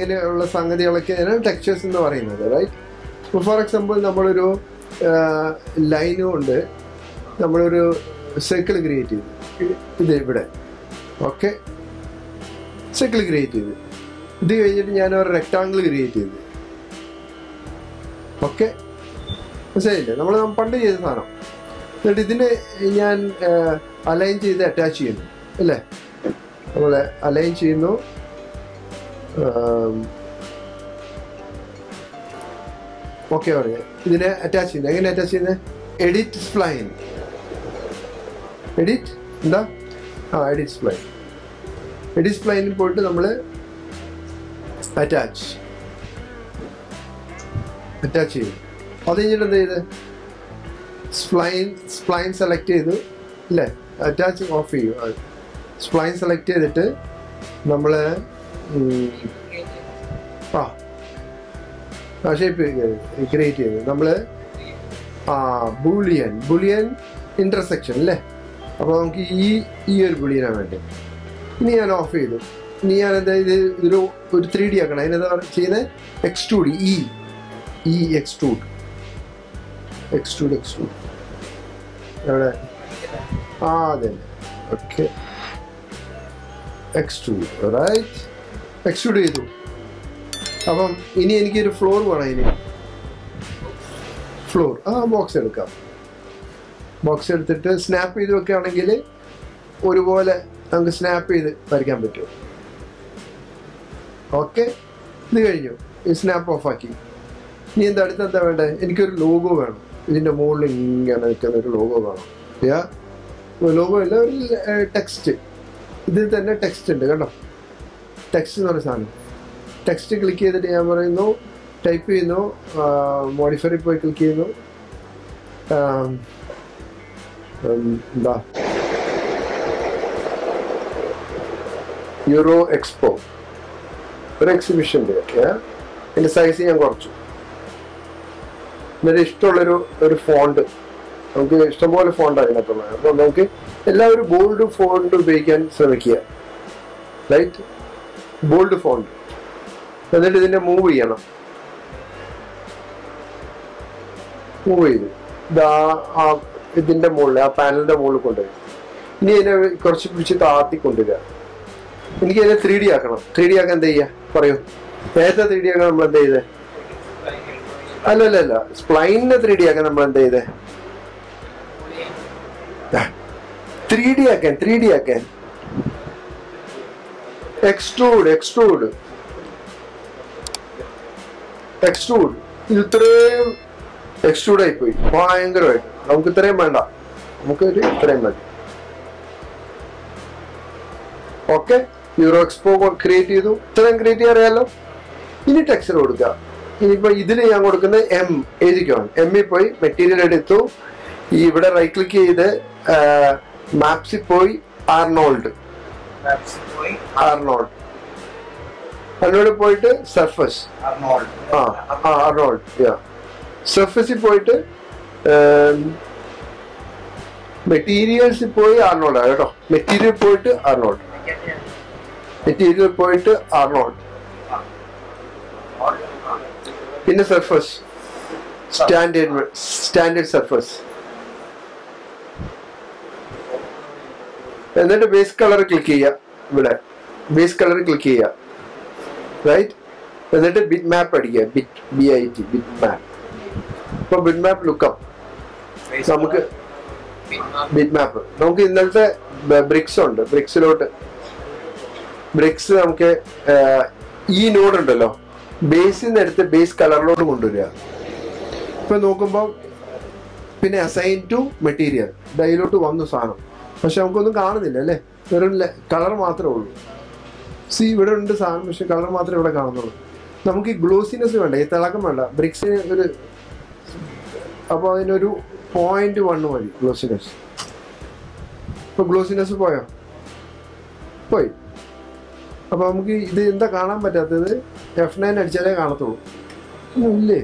ഇങ്ങനെയുള്ള സംഗതികളൊക്കെയാണ് ടെക്സ്ചേഴ്സ് എന്ന് പറയുന്നത് റൈറ്റ് ഫോർ എക്സാമ്പിൾ നമ്മളൊരു ലൈനും ഉണ്ട് നമ്മളൊരു സർക്കിൾ ക്രിയേറ്റ് ചെയ്തു ഇത് ഇവിടെ ഓക്കെ സർക്കിൾ ക്രിയേറ്റ് ചെയ്തു ഇത് കഴിഞ്ഞിട്ട് ഞാൻ ഒരു റെക്ടാങ്കിൾ ക്രിയേറ്റ് ചെയ്തു ഓക്കെ മനസ്സിലായില്ലേ നമ്മൾ പണ്ട് ചെയ്ത സാധനം എന്നിട്ട് ഇതിനെ ഞാൻ അലൈൻ ചെയ്ത് അറ്റാച്ച് ചെയ്യുന്നു അല്ലേ നമ്മൾ അലൈൻ ചെയ്യുന്നു ഓക്കെ പറയാം ഇതിനെ അറ്റാച്ച് ചെയ്യുന്നത് എങ്ങനെ അറ്റാച്ച് ചെയ്യുന്നത് എഡിറ്റ് സ്പ്ലൈൻ എഡിറ്റ് എന്താ ആ എഡിറ്റ് സ്പ്ലൈൻ എഡിറ്റ് സ്പ്ലൈനിൽ പോയിട്ട് നമ്മൾ അറ്റാച്ച് അറ്റാച്ച് ചെയ്തു അത് കഴിഞ്ഞിട്ട് എന്ത് ചെയ്ത് സ്പ്ലൈൻ സ്പ്ലൈൻ സെലക്ട് ചെയ്തു അല്ലേ അറ്റാച്ച് ഓഫ് ചെയ്യും സ്പ്ലൈൻ സെലക്ട് ചെയ്തിട്ട് നമ്മൾ ആ ആ ഷേപ്പ് ക്രിയേറ്റ് ചെയ്തു നമ്മൾ ആ ബുളിയൻ ബുളിയൻ ഇന്റർസെക്ഷൻ അല്ലേ അപ്പോൾ നമുക്ക് ഈ ഈ ഒരു ബുളിയനാണ് വേണ്ടത് ഇനി ഞാൻ ഓഫ് ചെയ്തു ഇനി ഞാൻ എന്താ ഇത് ഇതൊരു ഒരു ത്രീ ഡി ആക്കണം അതിനെന്താ ചെയ്യുന്നത് എക്സ്ട്രൂഡ് ഇ ഇ എക്സ്ട്രൂഡ് എക്സ്ട്രൂഡ് എക്സ്ട്രൂഡ് എവിടെ ആ അതെ ഓക്കെ എക്സ്ട്രൂഡ് റൈറ്റ് എക്സ്ട്രൂഡ് ചെയ്തു അപ്പം ഇനി എനിക്കൊരു ഫ്ലോർ വേണം ഇനി ഫ്ലോർ ആ ബോക്സ് എടുക്കാം ബോക്സ് എടുത്തിട്ട് സ്നാപ്പ് ചെയ്ത് വെക്കുകയാണെങ്കിൽ ഒരുപോലെ നമുക്ക് സ്നാപ്പ് ചെയ്ത് വരയ്ക്കാൻ പറ്റും ഓക്കെ ഇത് കഴിഞ്ഞു ഈ സ്നാപ്പ് ഓഫ് ആക്കി ഇനി എന്താ അടുത്ത് എന്താ വേണ്ടത് എനിക്കൊരു ലോഗോ വേണം ഇതിൻ്റെ മുകളിൽ ഇങ്ങനെ നിൽക്കുന്ന ഒരു ലോഗോ വേണം യാ ലോഗോ അല്ല ഒരു ടെക്സ്റ്റ് ഇതിൽ തന്നെ ടെക്സ്റ്റ് ഉണ്ട് കേട്ടോ ടെക്സ്റ്റ് എന്ന് പറയുന്ന സാധനം ടെക്സ്റ്റ് ക്ലിക്ക് ചെയ്തിട്ട് ഞാൻ പറയുന്നു ടൈപ്പ് ചെയ്യുന്നു മോഡിഫയറിൽ പോയി ക്ലിക്ക് ചെയ്യുന്നു എന്താ യൂറോ എക്സ്പോ ഒരു എക്സിബിഷൻ്റെ എൻ്റെ സൈസ് ഞാൻ കുറച്ചു എന്നിട്ട് ഇഷ്ടമുള്ളൊരു ഒരു ഫോണ്ട് നമുക്ക് ഇഷ്ടംപോലെ ഫോണ്ട് അതിനകത്തുള്ളത് അപ്പോൾ നമുക്ക് എല്ലാവരും ബോൾഡ് ഫോണ്ട് ഉപയോഗിക്കാൻ ശ്രമിക്കുക റൈറ്റ് ബോൾഡ് ഫോണ്ട് എന്നിട്ട് ഇതിനെ മൂവ് ചെയ്യണം മൂവ് ചെയ്തു ഇതാ ആ ഇതിന്റെ മുകളിൽ ആ പാനലിന്റെ മുകളിൽ കൊണ്ടുപോയി ഇനി ഇതിനെ കുറച്ച് പിടിച്ച് താത്തി കൊണ്ടുവരിക എനിക്ക് ഇതിനെ ത്രീ ഡി ആക്കണം ത്രീ ഡി ആക്കാൻ എന്താ ചെയ്യുക പറയൂ നേരത്തെ ത്രീ ഡി ആക്കാൻ നമ്മൾ എന്താ ചെയ്തേ അല്ല അല്ല അല്ല സ്പ്ലൈനിനെ ത്രീ ഡി ആക്കാൻ നമ്മൾ എന്താ ചെയ്തേ ത്രീ ഡി ആക്കാൻ ത്രീ ഡി ആക്കാൻ എക്സ്ട്രൂഡ് എക്സ്ട്രൂഡ് എക്സ്ട്രൂഡ് ഇത് ഇത്രയും എക്സ്ട്രൂഡ് ആയി പോയി ഭയങ്കരമായിട്ട് നമുക്ക് ഇത്രയും വേണ്ട നമുക്ക് ഒരു ഇത്രയും മതി ഓക്കെ യൂറോ എക്സ്പോ ക്രിയേറ്റ് ചെയ്തു ഇത്രയും ക്രിയേറ്റ് ചെയ്യാൻ അറിയാലോ ഇനി ടെക്സ്ചർ കൊടുക്കുക ഇനിയിപ്പോ ഇതിൽ ഞാൻ കൊടുക്കുന്നത് എം എഴുതിക്കണം എമ്മിൽ പോയി മെറ്റീരിയൽ എടുത്തു ഈ ഇവിടെ റൈറ്റ് ക്ലിക്ക് ചെയ്ത് മാപ്സിൽ പോയി ആർണോൾഡ് ആർണോൾഡ് അതിനോട് പോയിട്ട് സർഫസ് ആ ആ അർണോൾഡ് യാ സർഫസിൽ പോയിട്ട് മെറ്റീരിയൽസിൽ പോയി ആർണോൾഡ് കേട്ടോ മെറ്റീരിയൽ പോയിട്ട് ആർണോൾഡ് മെറ്റീരിയൽ പോയിട്ട് ആർണോൾഡ് പിന്നെ സർഫസ് സ്റ്റാൻഡേർഡ് സ്റ്റാൻഡേർഡ് സർഫസ് എന്നിട്ട് ബേസ് കളർ ക്ലിക്ക് ചെയ്യുക ഇവിടെ ബേസ് കളർ ക്ലിക്ക് ചെയ്യുക റൈറ്റ് എന്നിട്ട് ബിറ്റ് മാപ്പ് അടിക്കുക bit B I T bitmap ഇപ്പൊ ബിറ്റ് മാപ്പ് ലുക്കപ്പ് നമുക്ക് ബിറ്റ് മാപ്പ് നമുക്ക് ഇന്നലത്തെ ബ്രിക്സ് ഉണ്ട് ബ്രിക്സിലോട്ട് ബ്രിക്സ് നമുക്ക് ഈ നോഡ് ഉണ്ടല്ലോ ബേസിൽ നിന്ന് എടുത്ത് ബേസ് കളറിലോട്ട് കൊണ്ടുവരിക ഇപ്പൊ നോക്കുമ്പോൾ പിന്നെ അസൈൻ ടു മെറ്റീരിയൽ ഡൈലോട്ട് വന്നു സാധനം പക്ഷെ നമുക്കൊന്നും കാണുന്നില്ല അല്ലേ വെറും കളർ മാത്രമേ ഉള്ളൂ സി ഇവിടെ ഉണ്ട് സാധനം പക്ഷെ കളർ മാത്രമേ ഇവിടെ കാണുന്നുള്ളൂ നമുക്ക് ഈ ഗ്ലോസിനെസ് വേണ്ട ഈ തിളക്കം വേണ്ട ബ്രിക്സിന് ഒരു അപ്പോൾ അതിനൊരു പോയിന്റ് വണ്ണ് മതി ഗ്ലോസിനെസ് ഇപ്പൊ ഗ്ലോസിനെസ് പോയോ പോയി അപ്പൊ നമുക്ക് ഇത് എന്താ കാണാൻ പറ്റാത്തത് എഫ് നയൻ അടിച്ചാലേ കാണത്തുള്ളൂ ഒന്നും ഇല്ലേ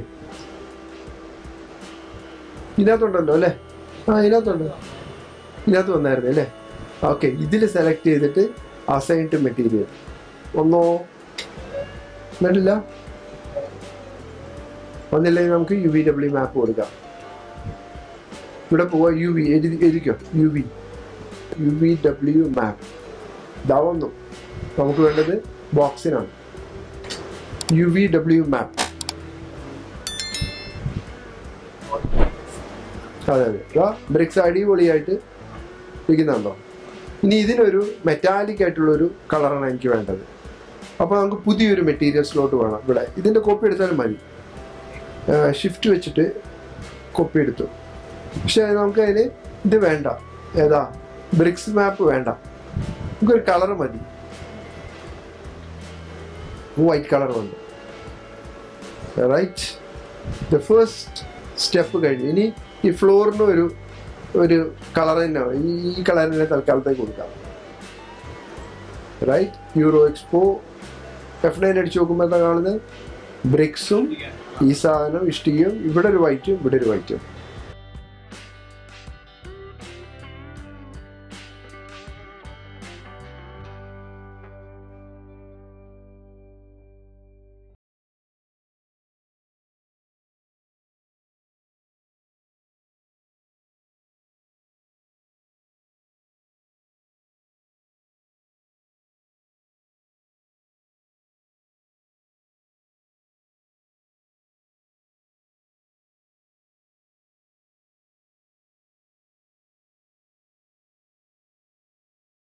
ഇതിനകത്തുണ്ടല്ലോ അല്ലേ ആ ഇതിനകത്തുണ്ട് ഇതിനകത്ത് വന്നായിരുന്നു അല്ലേ ഓക്കെ ഇതിൽ സെലക്ട് ചെയ്തിട്ട് അസൈൻ ടു മെറ്റീരിയൽ ഒന്നോ എന്നിട്ടില്ല വന്നില്ലെങ്കിൽ നമുക്ക് യു വി ഡബ്ല്യു മാപ്പ് കൊടുക്കാം ഇവിടെ പോവാ യു വി എഴുതി എഴുതിക്കോ U V U V W map ഇതാ വന്നു നമുക്ക് വേണ്ടത് ബോക്സിനാണ് യു വി ഡബ്ല്യു മാപ്പ് അതെ അതെ ഇതാ ബ്രിക്സ് അടിപൊളിയായിട്ട് ഇരിക്കുന്നുണ്ടോ ഇനി ഇതിനൊരു മെറ്റാലിക് ആയിട്ടുള്ള ഒരു കളറാണ് എനിക്ക് വേണ്ടത് അപ്പോൾ നമുക്ക് പുതിയൊരു മെറ്റീരിയൽ സ്ലോട്ട് വേണം ഇവിടെ ഇതിൻ്റെ കോപ്പി എടുത്താലും മതി ഷിഫ്റ്റ് വെച്ചിട്ട് കോപ്പി എടുത്തു പക്ഷേ നമുക്ക് അതിന് ഇത് വേണ്ട ഏതാ ബ്രിക്സ് മാപ്പ് വേണ്ട നമുക്കൊരു കളർ മതി വൈറ്റ് കളർ വന്നു റൈറ്റ് ദ ഫസ്റ്റ് സ്റ്റെപ്പ് കഴിഞ്ഞു ഇനി ഈ ഫ്ലോറിന് ഒരു ഒരു കളർ തന്നെ ഈ ഈ കളർ തന്നെ തൽക്കാലത്തേക്ക് കൊടുക്കാം right euro expo F nine അടിച്ച് നോക്കുമ്പോൾ എന്താ കാണുന്നത് ബ്രിക്സും ഈ സാധനം ഇഷ്ടികയും ഇവിടെ ഒരു വൈറ്റും ഇവിടെ ഒരു വൈറ്റും